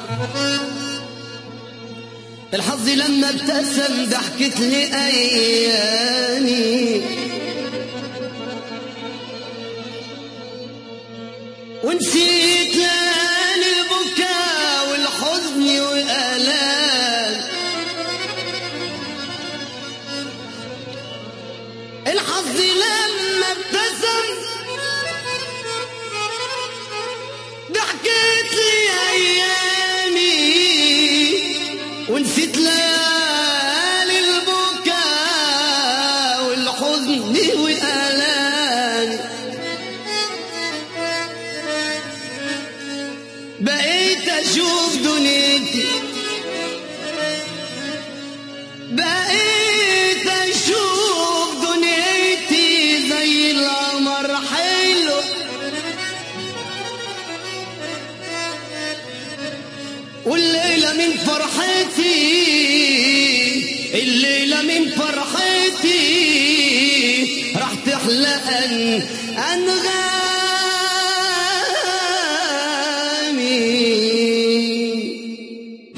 الحظ لما ابتسم ضحكت لي ايامي ونسيت ليالي البكاء والحزن والآلام الحظ لما ابتسم ضحكت لي ايامي ونسيت ليالي البكاء والحزن والآلام بقيت اشوف دنيتي بقيت اشوف دنيتي زي القمر حلو والليلة من فرحتي الليلة من فرحتي راح تحلى أن أنغامي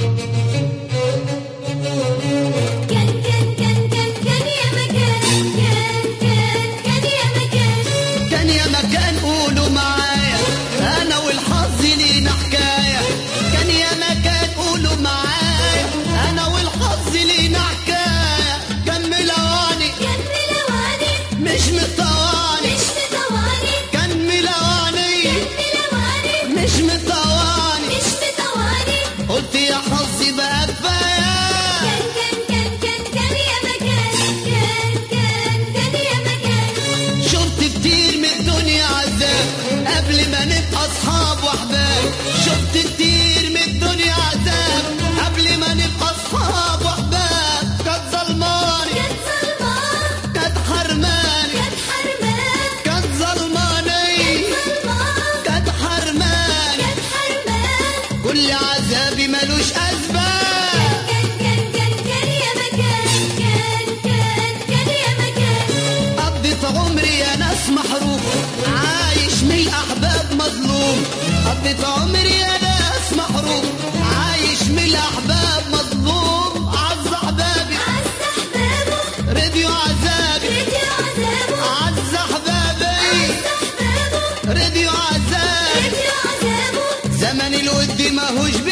كان كان كان كان كان يا مكان كان كان كان يا مكان كان يا مكان قولوا معايا انا والحظ لينا حكايه كان يا مكان قولوا معايا انا والحظ لينا حكايه كمل اواني كان ملواني مش مطواني مش مطواني كمل اواني كان ملواني مش مطواني مش مطواني قلت يا حظي بقى كفايه كان كان كان كان كان يا مكان كان كان كان يا مكان شفت كتير من الدنيا عذاب قبل ما نبقى اصحاب واحباب شفت كتير من الدنيا عذاب قبل ما نبقى اصحاب واحباب كانت ظلماني كان ظلمان كانت حرماني كان حرمان كانت ظلماني ظلمان كانت حرماني كان حرمان كل عذابي ملوش اسباب كان كان كان كان يا مكان كان كان كان يا مكان قضيت عمري يا ناس محروم عايش من الاحباب مظلوم قضيت عمري يا ناس محروم عايش من الاحباب مظلوم عز احبابي عز احبابه رضيوا عذابي رجع عذابه عز احبابي احبابه رضيوا عذابي رجع عذابه زمن الود ماهوش